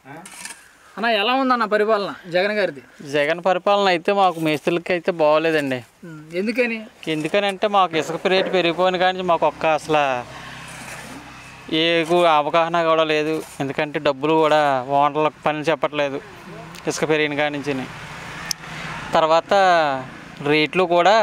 అన్న ఎలా ఉందన్న పరిపాలన జగన్ గారిది జగన్ పరిపాలన అయితే మాకు మేస్త్రులకి అయితే బాగోలేదండి ఉమ్, ఎందుకని ఎందుకని అంటే మాకు ఇసుక రేటు పెరిగిపోయిన కానీ మాకు ఒక్క అసలు ఏ గు- అవగాహన కూడా లేదు ఎందుకంటే డబ్బులు కూడా ఓనర్లకు పనులు చెప్పట్లేదు ఇసుక పెరిగిన కాడి నుంచి తర్వాత రేట్లు కూడా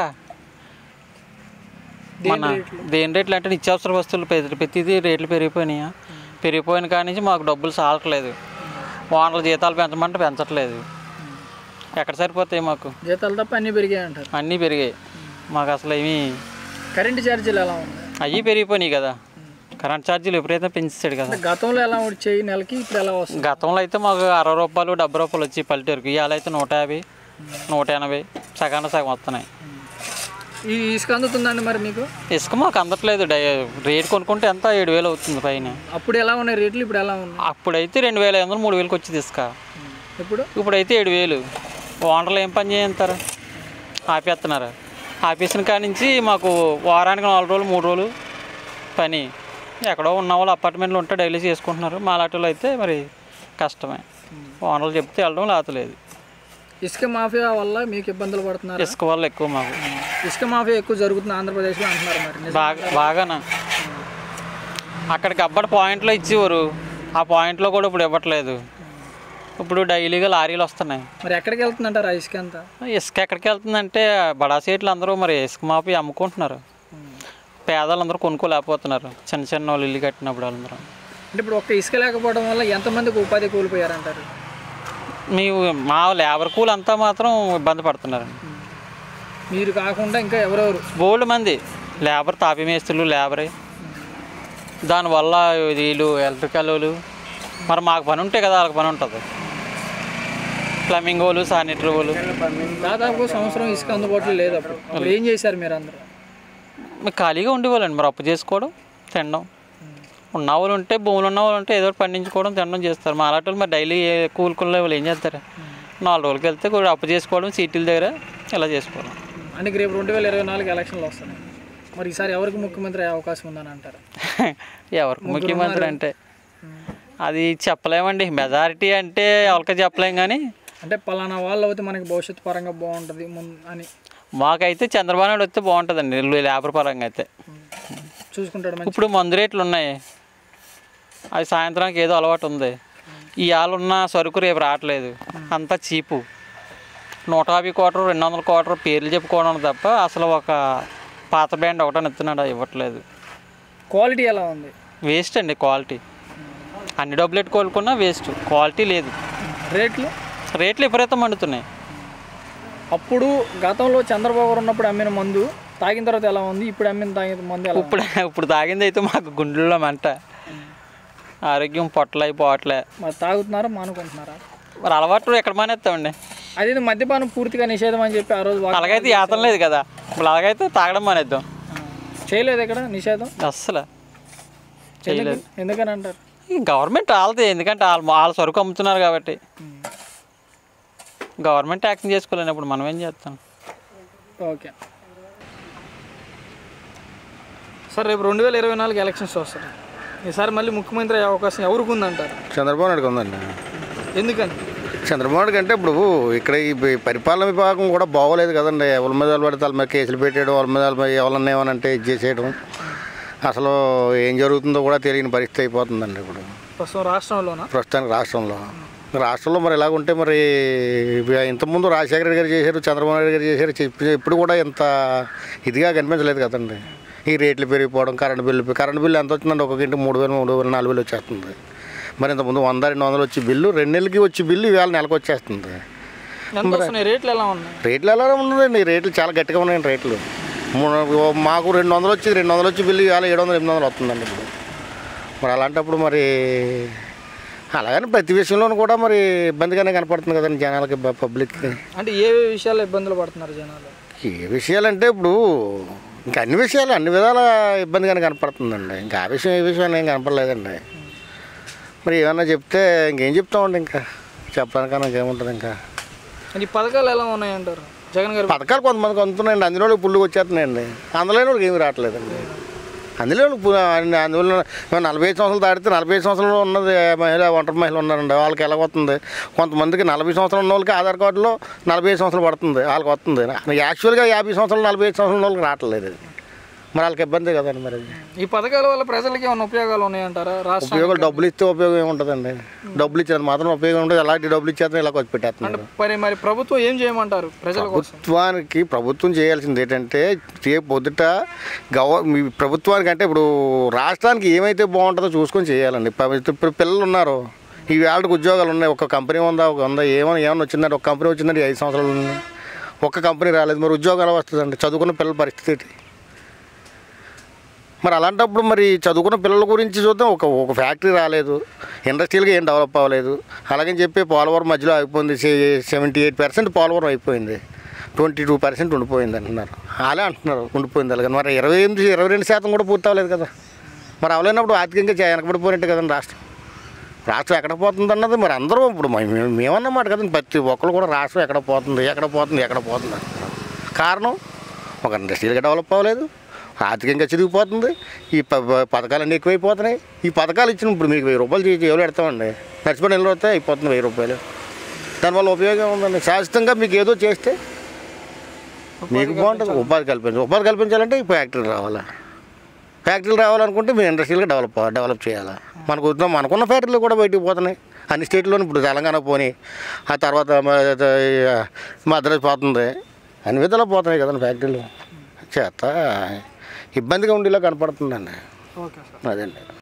మన దేని రేట్లు అంటే నిత్యావసర వస్తువులు ప్రతి ప్రతిదీ రేట్లు పెరిగిపోయినాయా పెరిగిపోయిన కాడి నుంచి మాకు డబ్బులు సాలట్లేదు ఓనర్ల జీతాలు పెంచమంటే పెంచట్లేదు ఎక్కడ సరిపోతాయి మాకు జీతాలు తప్ప అన్నీ పెరిగాయి అంటారు అన్నీ పెరిగాయి మాకు అసలు ఏమీ కరెంటు ఛార్జీలు ఎలా ఉంది అవి పెరిగిపోయినాయి కదా కరెంట్ ఛార్జీలు ఎప్పుడైతే పెంచాడు కదా గతంలో ఎలా వచ్చాయి నెలకి ఇప్పుడు ఎలా వస్తుంది గతంలో అయితే మాకు అరవై రూపాయలు డెబ్బై రూపాయలు వచ్చి పల్లెటూరుకి ఇవాళ అయితే నూట యాభై నూట ఎనభై సగాన సగం వస్తున్నాయి ఈ ఇసుక అందుతుందండి మరి మీకు ఇసుక మాకు అందట్లేదు డై రేట్ కొనుక్కుంటే ఎంత ఏడు వేలు అవుతుంది పైన అప్పుడు ఎలా ఉన్నాయి రేట్లు ఇప్పుడు ఎలా ఉన్నాయి అప్పుడైతే రెండు వేల ఐదు వందలు మూడు వేలకు వచ్చేది ఇసుక ఇప్పుడు ఇప్పుడైతే ఏడు వేలు ఓనర్లు ఏం పని చేయంటారు ఆపేస్తున్నారు ఆపేసిన కాడి నుంచి మాకు వారానికి నాలుగు రోజులు మూడు రోజులు పని ఎక్కడో ఉన్న వాళ్ళు అపార్ట్మెంట్లో ఉంటే డైలీ చేసుకుంటున్నారు మా లాంటి అయితే మరి కష్టమే ఓనర్లు చెప్తే వెళ్ళడం లేతలేదు ఇసుక మాఫియా వల్ల మీకు ఇబ్బందులు పడుతున్నారు ఇసుక వల్ల ఎక్కువ మాకు ఇసుక మాఫియా ఎక్కువ జరుగుతుంది ఆంధ్రప్రదేశ్లో అంటున్నారు మరి నిజం. బాగా బాగానా అక్కడికి అబ్బడి పాయింట్లో ఇచ్చేవారు ఆ పాయింట్లో కూడా ఇప్పుడు ఇవ్వట్లేదు ఇప్పుడు డైలీగా లారీలు వస్తున్నాయి మరి ఎక్కడికి వెళ్తుందంటారు ఆ ఇసుక అంతా ఇసుక ఎక్కడికి వెళ్తుందంటే బడా సీట్లు అందరూ మరి ఇసుక మాపి అమ్ముకుంటున్నారు పేదలందరూ కొనుక్కోలేకపోతున్నారు చిన్న చిన్న వాళ్ళు ఇల్లు కట్టినప్పుడు వాళ్ళందరూ అంటే ఇప్పుడు ఒక్క ఇసుక లేకపోవడం వల్ల ఎంతమందికి ఉపాధి కోల్పోయారంటారు మీ మా లేబర్ కూల్ అంతా మాత్రం ఇబ్బంది పడుతున్నారు మీరు కాకుండా ఇంకా ఎవరెవరు బోల్డ్ మంది లేబర్ తాపి మేస్తులు లేబరే దానివల్ల వీళ్ళు ఎలక్ట్రికల్ వాళ్ళు మరి మాకు పని ఉంటే కదా వాళ్ళకి పని ఉంటుంది ప్లంబింగ్ వాళ్ళు శానిటరీ వాళ్ళు దాదాపు సంవత్సరం ఇసుక అందుబాటులో లేదు అప్పుడు అప్పుడు ఏం చేశారు మీరు అందరూ మీకు ఖాళీగా ఉండేవాళ్ళండి మరి అప్పు చేసుకోవడం తినడం ఉన్న వాళ్ళు ఉంటే భూములు ఉన్న వాళ్ళు ఉంటే ఏదో ఒకటి పండించుకోవడం తినడం చేస్తారు మా అలాంటి వాళ్ళు మరి డైలీ కూలుకునే వాళ్ళు ఏం చేస్తారు నాలుగు రోజులకి వెళ్తే కూడా అప్పు చేసుకోవడం సీట్ల దగ్గర ఇలా చేసుకోవడం అంటే రేపు రెండు వేల ఇరవై నాలుగు ఎలక్షన్లు వస్తున్నాయి మరి ఈసారి ఎవరికి ముఖ్యమంత్రి అయ్యే అవకాశం ఉందని అంటారు ఎవరు ముఖ్యమంత్రి అంటే అది చెప్పలేమండి మెజారిటీ అంటే ఎవరికి చెప్పలేం కానీ అంటే పలానా వాళ్ళు అయితే మనకి భవిష్యత్తు పరంగా బాగుంటుంది ముందు అని మాకైతే చంద్రబాబు నాయుడు వస్తే బాగుంటుందండి లేబర్ పరంగా అయితే చూసుకుంటాడు మంచి ఇప్పుడు మందు రేట్లు ఉన్నాయి అది సాయంత్రానికి ఏదో అలవాటు ఉంది ఇవాళ ఉన్న సరుకు రేపు రావట్లేదు అంతా చీపు నూట యాభై కోటరు రెండు వందల కోటరు పేర్లు చెప్పుకోవడం తప్ప అసలు ఒక పాత బ్యాండ్ ఒకటని ఎత్తున్నాడు ఇవ్వట్లేదు క్వాలిటీ ఎలా ఉంది వేస్ట్ అండి క్వాలిటీ అన్ని డబ్బులు ఎట్టు కోలుకున్నా వేస్ట్ క్వాలిటీ లేదు రేట్లు రేట్లు విపరీతం మండుతున్నాయి అప్పుడు గతంలో చంద్రబాబు గారు ఉన్నప్పుడు అమ్మిన మందు తాగిన తర్వాత ఎలా ఉంది ఇప్పుడు అమ్మిన తాగిన మందు ఎలా ఉంది? ఇప్పుడు ఇప్పుడు తాగింది అయితే మాకు గుండెల్లో మంట ఆరోగ్యం పొట్టలై పోవట్లే మరి తాగుతున్నారా మానుకుంటున్నారా మరి అలవాటు ఎక్కడ మానేస్తామండి అదే మద్యపానం పూర్తిగా నిషేధం అని చెప్పి ఆ రోజు వాక్- అలాగైతే యాతం లేదు కదా ఇప్పుడు అలాగైతే తాగడం మానేద్దాం ఆ, చేయలేదు ఇక్కడ నిషేధం అస్సలు ఎందుకు చేయలేదు ఎందుకని అంటారు ఈ గవర్నమెంట్ వాళ్ళది ఎందుకంటే వాళ్ళు వాళ్ళ సరుకు అమ్ముతున్నారు కాబట్టి గవర్నమెంట్ యాక్షన్ చేసుకోలేనప్పుడు మనం ఏం చేస్తాం ఓకే సార్ రేపు రెండు వేల ఇరవై నాలుగు ఎలక్షన్స్ వస్తాయి ఈసారి మళ్ళీ ముఖ్యమంత్రి అయ్యే అవకాశం ఎవరికి ఉందంటారు చంద్రబాబు నాయుడుకి ఉందండి ఎందుకని చంద్రబాబు నాయుడు కంటే ఇప్పుడు ఇక్కడ ఈ ప- పరిపాలన విభాగం కూడా బాగోలేదు కదండి ఎవరి మీద వాళ్ళు పడితే వాళ్ళ మీద కేసులు పెట్టేయడం వాళ్ళ మీద వాళ్ళ మీద ఎవరన్నా ఏమనంటే ఇది చేసేయడం అసలు ఏం జరుగుతుందో కూడా తెలియని పరిస్థితి అయిపోతుందండి ఇప్పుడు ప్రస్తుతం రాష్ట్రంలోనా ప్రస్తుతానికి రాష్ట్రంలో రాష్ట్రంలో మరి ఇలాగ ఉంటే మరి ఇవి ఇంతకుముందు రాజశేఖర రెడ్డి గారు చేశారు చంద్రబాబు నాయుడు గారు చేశారు చెప్పి ఇప్పుడు కూడా ఇంత ఇదిగా కనిపించలేదు కదండి ఈ రేట్లు పెరిగిపోవడం కరెంట్ బిల్లు కరెంట్ బిల్లు ఎంత వచ్చిందండి ఒక్కొక్క ఇంటికి మూడు వేలు మూడు వేలు నాలుగు వేలు వచ్చేస్తుంది మరి ఇంతకుముందు వంద రెండు వందలు వచ్చి బిల్లు రెండు నెలలకి వచ్చి బిల్లు ఇవాళ నెలకు వచ్చేస్తుంది ఎంత వస్తున్నాయి రేట్లు ఎలా ఉన్నాయి రేట్లు ఎలా ఉన్నదండి రేట్లు చాలా గట్టిగా ఉన్నాయండి రేట్లు మూడు మాకు రెండు వందలు వచ్చి రెండు వందలు వచ్చి బిల్లు ఇవాళ ఏడు వందలు ఎనిమిది వందలు వస్తుందండి ఇప్పుడు మరి అలాంటప్పుడు మరి అలాగని ప్రతి విషయంలోనూ కూడా మరి ఇబ్బందిగానే కనపడుతుంది కదండి జనాలకి ప- పబ్లిక్కి అంటే ఏ విషయాల్లో ఇబ్బందులు పడుతున్నారు జనాలు ఏ విషయాలంటే ఇప్పుడు ఇంకా అన్ని విషయాలు అన్ని విధాల ఇబ్బందిగానే కనపడుతుందండి ఇంకా ఆ విషయం ఈ విషయం ఏం కనపడలేదండి మరి ఏమన్నా చెప్తే ఇంకేం చెప్తామండి ఇంకా చెప్పడానికన్నా ఇంకేముంటుంది ఇంకా ఈ పథకాలు ఎలా ఉన్నాయంటారు జగన్ గారు పథకాలు కొంతమందికి అందుతున్నాయండి అందులో పుల్లుకి వచ్చేస్తున్నాయండి అందులో వాళ్ళకి ఏమి రావట్లేదండి అందులో ఇప్పుడు అన్ని- అందువల్ల మేము నలభై ఐదు సంవత్సరాలు దాటితే నలభై ఐదు సంవత్సరాలు ఉన్నది మహిళ ఒంటరి మహిళ ఉన్నారండి వాళ్ళకి ఎలా వస్తుంది కొంతమందికి నలభై సంవత్సరాలు ఉన్న వాళ్ళకి ఆధార్ కార్డులో నలభై ఐదు సంవత్సరాలు పడుతుంది వాళ్ళకి వస్తుంది యాక్చువల్గా యాభై సంవత్సరాలు నలభై ఐదు సంవత్సరాల ఉన్న వాళ్ళకి రావట్లేదు అది మరి వాళ్ళకి ఇబ్బంది కదండి మరి అది ఈ పథకాల వల్ల ప్రజలకి ఏమైనా ఉపయోగాలు ఉన్నాయంటారా రాష్ట్రం ఉపయోగాలు డబ్బులు ఇస్తే ఉపయోగం ఏముంటుందండి డబ్బులు ఇచ్చేది మాత్రం ఉపయోగం ఉంటుంది అలాంటి డబ్బులు ఇచ్చేస్తే ఇలా ఖర్చు పెట్టేస్తున్నారు మరి మరి ప్రభుత్వం ఏం చేయమంటారు ప్రజల కోసం ప్రభుత్వానికి ప్రభుత్వం చేయాల్సింది ఏంటంటే రే పొద్దుట గవ మీ ప్రభుత్వానికి అంటే ఇప్పుడు రాష్ట్రానికి ఏమైతే బాగుంటుందో చూసుకొని చేయాలండి ప- ఇప్పుడు పిల్లలు ఉన్నారు ఈ వాళ్ళకి ఉద్యోగాలు ఉన్నాయి ఒక కంపెనీ ఉందా ఒక ఉందా ఏమైనా ఏమైనా వచ్చిందంటే ఒక కంపెనీ వచ్చిందంటే ఈ ఐదు సంవత్సరాలు ఉంది ఒక్క కంపెనీ రాలేదు మరి ఉద్యోగాలు ఎలా వస్తుందండి చదువుకున్న పిల్లల పరిస్థితి ఏంటి మరి అలాంటప్పుడు మరి చదువుకున్న పిల్లల గురించి చూద్దాం ఒక ఒక ఫ్యాక్టరీ రాలేదు ఇండస్ట్రియల్గా ఏం డెవలప్ అవ్వలేదు అలాగని చెప్పి పోలవరం మధ్యలో అయిపోయింది సెవెంటీ ఎయిట్ పర్సెంట్ పోలవరం అయిపోయింది ట్వంటీ టూ పర్సెంట్ ఉండిపోయింది అంటున్నారు అలా అంటున్నారు ఉండిపోయింది అలాగే మరి ఇరవై ఎనిమిది ఇరవై రెండు శాతం కూడా పూర్తి అవ్వలేదు కదా మరి అవలేనప్పుడు ఆర్థికంగా చే- వెనకబడిపోయినట్టు కదండి రాష్ట్రం రాష్ట్రం ఎక్కడ పోతుంది అన్నది మరి అందరూ ఇప్పుడు మే- మేము- మేమన్నమాట కదండి ప్రతి ఒక్కరు కూడా రాష్ట్రం ఎక్కడ పోతుంది ఎక్కడ పోతుంది ఎక్కడ పోతుంది అంటున్నారు. కారణం ఒక ఇండస్ట్రీగా డెవలప్ అవ్వలేదు ఆర్థికంగా చిరిగిపోతుంది ఈ ప ప- పథకాలన్నీ ఎక్కువైపోతున్నాయి ఈ పథకాలు ఇచ్చిన ఇప్పుడు మీకు వెయ్యి రూపాయలు చేసి ఎవరు పెడతామండి నడిచిపోయిన నెలలో వస్తే అయిపోతుంది వెయ్యి రూపాయలు దానివల్ల ఉపయోగం ఉందండి శాశ్వతంగా మీకు ఏదో చేస్తే మీకు బాగుంటుంది ఉపాధి కల్పించాలి ఉపాధి కల్పించాలంటే ఈ ఫ్యాక్టరీలు రావాలా ఫ్యాక్టరీలు రావాలనుకుంటే మేము ఇండస్ట్రీలుగా డెవలప్ డెవలప్ చేయాలి మనకు ఉన్న- మనకున్న ఫ్యాక్టరీలు కూడా బయటికి పోతున్నాయి అన్ని స్టేట్లోనే ఇప్పుడు తెలంగాణ పోని ఆ తర్వాత మ- మద్రాసు పోతుంది అన్ని విధాలు పోతున్నాయి కదండి ఫ్యాక్టరీలు చేత ఇబ్బందిగా ఉండేలా కనపడుతుందండి ఓకే సార్ అదండి